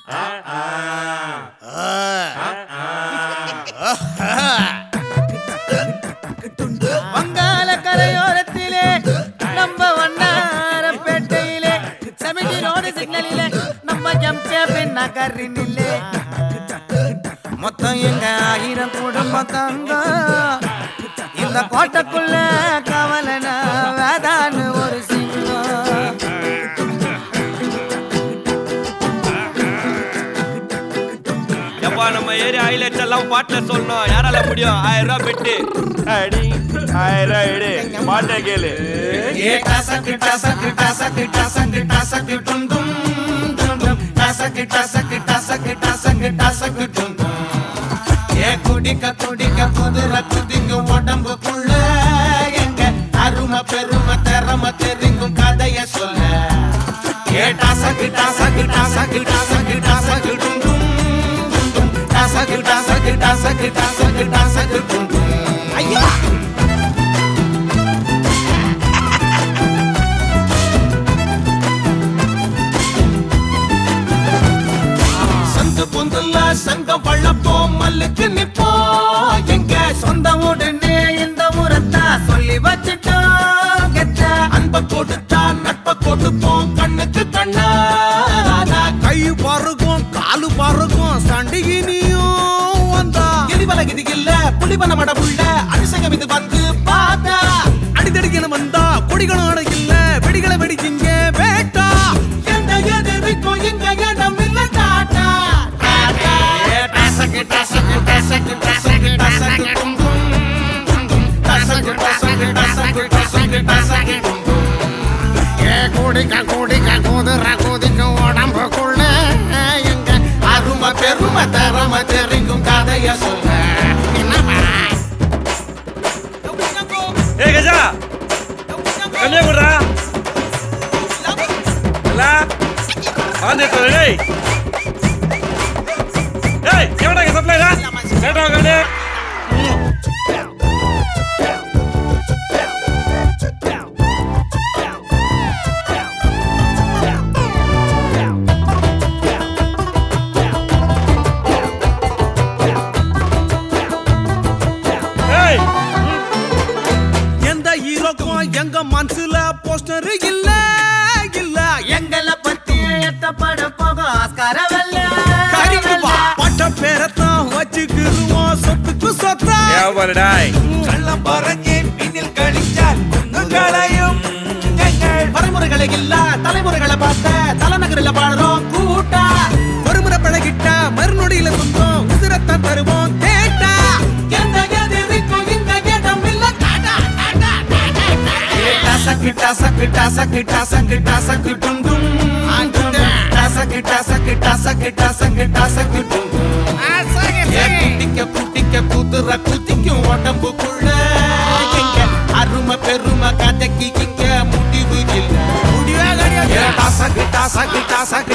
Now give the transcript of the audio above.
வங்காள கரையோரத்திலே நம்ம வண்ணாரப்பேட்டையிலே சமிதி ரோடு சிக்னலிலே நம்ம ஜம்சேபின் நகரினிலே மொத்தம் எங்க ஆயிரம் குடும்பம் தங்கம் இந்த கோட்டைக்குள்ள கவலனா வேதான்னு ஒரு சிங்கம் எப்பா நம்ம ஏரியா ஹைலைட்ஸ் எல்லாம் பாட்டுல சொல்லணும் யாரால முடியும் ஆயிரம் ரூபாய் பெட்டு அடி ஆயிரம் ரூபாய் எடு பாட்டை கேளு ஏ டசக்கு டசக்கு டசக்கு டசக்கு டசக்கு டும் டும் டும் டும் டசக்கு டசக்கு டசக்கு டசக்கு டசக்கு டும் டும் ஏ குடிக்க குடிக்க குதிரை குதிங்க உடம்புக்குள்ள எங்க அருமை பெருமை திறமை தெரிங்கும் கதைய சொல்ல ஏ டசக்கு டசக்கு டசக்கு டசக்கு டசக்கு டும் டும் டும் டும் டசக்கு டசக்கு டசக்கு டசக்கு டசக்கு டும் டும் ஐயா சந்து பொந்துல சங்கம் வளப்போம் மல்லுக்கு நிப்போம் எங்க சொந்த உடனே இந்த முறத்தா சொல்லி வச்சுட்டோம் கெத்த அன்ப கொடுத்தா நட்ப கொடுப்போம் கண்ணுக்கு கண்ணா கை பருகும் காலு பருகும் சண்டிகினியும் வந்தா எரிவல இது இல்ல புலிவன மடமுள்ள அபிஷேகம் இது வந்து பார்த்தா அடிதடிக்கன வந்தா கொடிகளும் அடையில்ல வெடிகளை வெடிச்சிங்க வேட்டா எந்த எதிர்க்கும் எங்க இடம் இல்ல டாட்டா டாட்டா டசக்கு டசக்கு டசக்கு டசக்கு டசக்கு டும் டும் டும் டும் டசக்கு டசக்கு டசக்கு டசக்கு டசக்கு டும் டும் ஏ குடிக்க குடிக்க குதிர குதிக்க உடம்புக்குள்ள எங்க அருமை பெருமை தரமை தெரிக்கும் கதைய சொல்ல ஏ கஜா கம்மியா கொடுறா இல்ல வந்துட்டு டேய் ஏய் எவடா இங்க சப்ளைடா கேட்டா கண்ணு ஏய் எந்த ஹீரோக்கும் எங்க மனசுல போஸ்டர் இல்ல இல்ல எங்களை பத்தி எத்தப்பட போகும் ஆஸ்கார வெல்ல கறிக்குப்பா பட்ட பேரத்தான் வச்சுக்கிருவோம் சொத்துக்கு சொத்தா ஏன் டேய் கள்ளம் பறஞ்சே பின்னில் கழிச்சால் குங்குகளையும் எங்கள் பரமுறைகளை இல்ல தலைமுறைகளை பார்த்த தலைநகரில் பாடுறோம் கூட்டா ஒருமுறை பழகிட்டா மறுநொடியில துன்பம் உதிரத்தான் தருவோம் கேட்டா எந்த எதிரிக்கும் இந்த இடம் இல்ல டாடா டாடா டாடா டசக்கு டசக்கு டசக்கு டசக்கு டசக்கு டும் டும் டும் டும். டசக்கு டசக்கு டசக்கு டசக்கு டசக்கு டும் டும் ஏ குட்டிக்க குட்டிக்க குதிர குத்திக்கும் உடம்புக்குள்ள எங்க அருமை பெருமை கதைக்கு இங்க முடிவு இல்ல முடிவே கிடையாது ஏ டசக்கு டசக்கு டசக்கு